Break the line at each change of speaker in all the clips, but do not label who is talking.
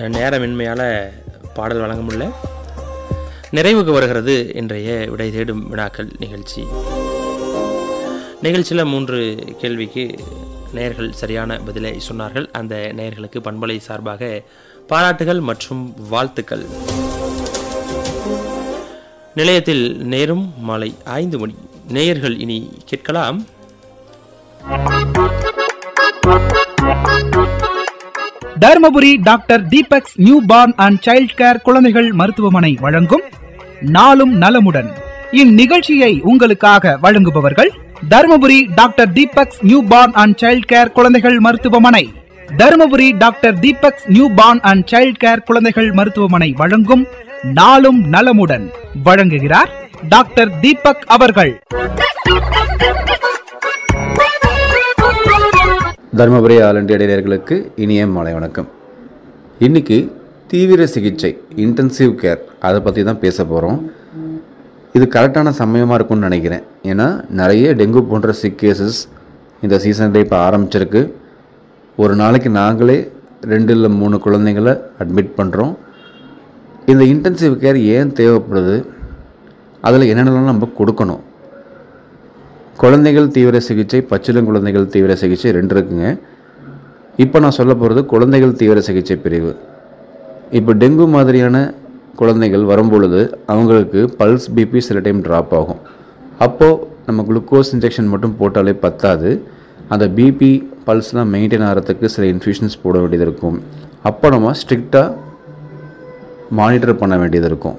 நேரமின்மையால் பாடல் வழங்க முடியல நிறைவுக்கு வருகிறது இன்றைய விடை தேடும் வினாக்கள் நிகழ்ச்சி நிகழ்ச்சியில் மூன்று கேள்விக்கு நேயர்கள் சரியான பதிலை சொன்னார்கள் அந்த நேயர்களுக்கு பண்பலை சார்பாக பாராட்டுகள் மற்றும் வாழ்த்துக்கள் நிலையத்தில் நேரும் மாலை ஐந்து மணி நேயர்கள் இனி கேட்கலாம்
Dharmapuri doctor Deepak's new born and child care குழந்தைகள் மருத்துவமனை வழங்கும் நாளும் நலமுடன் இந்நிகழ்ச்சியை உங்களுக்காக வழங்குபவர்கள் Dharmapuri doctor Deepak's new born and child care குழந்தைகள் மருத்துவமனை Dharmapuri doctor Deepak's new born and child care குழந்தைகள் மருத்துவமனை வழங்கும் நாளும் நலமுடன் வழங்குகிறார் டாக்டர் தீபக் அவர்கள்
தருமபுரி ஆல் இண்டியா இடையர்களுக்கு இனிய மாலை வணக்கம் இன்னைக்கு தீவிர சிகிச்சை இன்டென்சிவ் கேர் அதை பற்றி தான் பேச போகிறோம் இது கரெக்டான சமயமாக இருக்கும்னு நினைக்கிறேன் ஏன்னா நிறைய டெங்கு போன்ற சிக் கேசஸ் இந்த சீசனில் இப்போ ஆரம்பிச்சிருக்கு ஒரு நாளைக்கு நாங்களே ரெண்டு இல்லை மூணு குழந்தைங்களை அட்மிட் பண்ணுறோம் இந்த இன்டென்சிவ் கேர் ஏன் தேவைப்படுது அதில் என்னென்னலாம் நம்ம கொடுக்கணும் குழந்தைகள் தீவிர சிகிச்சை பச்சிளம் குழந்தைகள் தீவிர சிகிச்சை ரெண்டு இருக்குங்க இப்போ நான் சொல்ல போகிறது குழந்தைகள் தீவிர சிகிச்சை பிரிவு இப்போ டெங்கு மாதிரியான குழந்தைகள் வரும்பொழுது அவங்களுக்கு பல்ஸ் பிபி சில டைம் ட்ராப் ஆகும் அப்போது நம்ம குளுக்கோஸ் இன்ஜெக்ஷன் மட்டும் போட்டாலே பத்தாது அந்த பிபி பல்ஸ்லாம் மெயின்டைன் ஆகிறதுக்கு சில இன்ஃபியூஷன்ஸ் போட வேண்டியது இருக்கும் அப்போ நம்ம ஸ்ட்ரிக்டாக மானிட்டர் பண்ண வேண்டியது இருக்கும்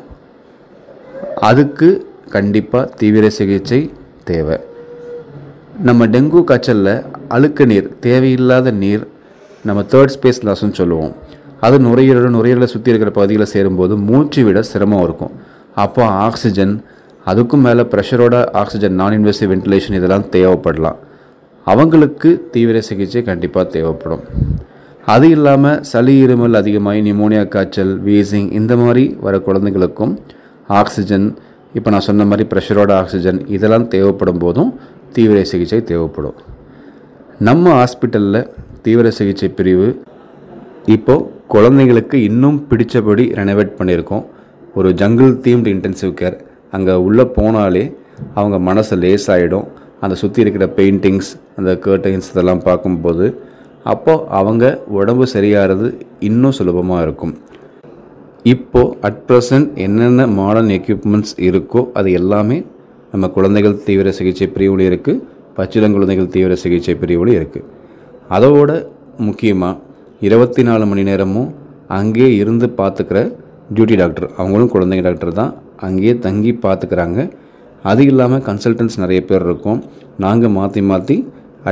அதுக்கு கண்டிப்பாக தீவிர சிகிச்சை தேவை நம்ம டெங்கு காய்ச்சலில் அழுக்கு நீர் தேவையில்லாத நீர் நம்ம தேர்ட் ஸ்பேஸ் லாஸ்ன்னு சொல்லுவோம் அது நுரையீரல் நுரையீரலை சுற்றி இருக்கிற பகுதிகளை சேரும்போது மூச்சு விட சிரமம் இருக்கும் அப்போ ஆக்சிஜன் அதுக்கும் மேலே ப்ரெஷரோட ஆக்சிஜன் நான் இன்வெசிவ் வென்டிலேஷன் இதெல்லாம் தேவைப்படலாம் அவங்களுக்கு தீவிர சிகிச்சை கண்டிப்பாக தேவைப்படும் அது இல்லாமல் சளி இருமல் அதிகமாகி நிமோனியா காய்ச்சல் வீசிங் இந்த மாதிரி வர குழந்தைங்களுக்கும் ஆக்சிஜன் இப்போ நான் சொன்ன மாதிரி ப்ரெஷரோட ஆக்சிஜன் இதெல்லாம் தேவைப்படும் போதும் தீவிர சிகிச்சை தேவைப்படும் நம்ம ஹாஸ்பிட்டலில் தீவிர சிகிச்சை பிரிவு இப்போது குழந்தைங்களுக்கு இன்னும் பிடிச்சபடி ரெனோவேட் பண்ணியிருக்கோம் ஒரு ஜங்கிள் தீம்டு இன்டென்சிவ் கேர் அங்கே உள்ளே போனாலே அவங்க மனசு லேசாயிடும் அந்த சுற்றி இருக்கிற பெயிண்டிங்ஸ் அந்த கர்டைன்ஸ் இதெல்லாம் பார்க்கும்போது அப்போது அவங்க உடம்பு சரியாகிறது இன்னும் சுலபமாக இருக்கும் இப்போது அட் ப்ரெசன்ட் என்னென்ன மாடர்ன் எக்யூப்மெண்ட்ஸ் இருக்கோ அது எல்லாமே நம்ம குழந்தைகள் தீவிர சிகிச்சை பிரிவுலையும் இருக்குது பச்சிளங்குழந்தைகள் தீவிர சிகிச்சை பிரிவுலையும் இருக்குது அதோட முக்கியமாக இருபத்தி நாலு மணி நேரமும் அங்கேயே இருந்து பார்த்துக்கிற டியூட்டி டாக்டர் அவங்களும் குழந்தைங்க டாக்டர் தான் அங்கேயே தங்கி பார்த்துக்கிறாங்க அது இல்லாமல் கன்சல்டன்ஸ் நிறைய பேர் இருக்கோம் நாங்கள் மாற்றி மாற்றி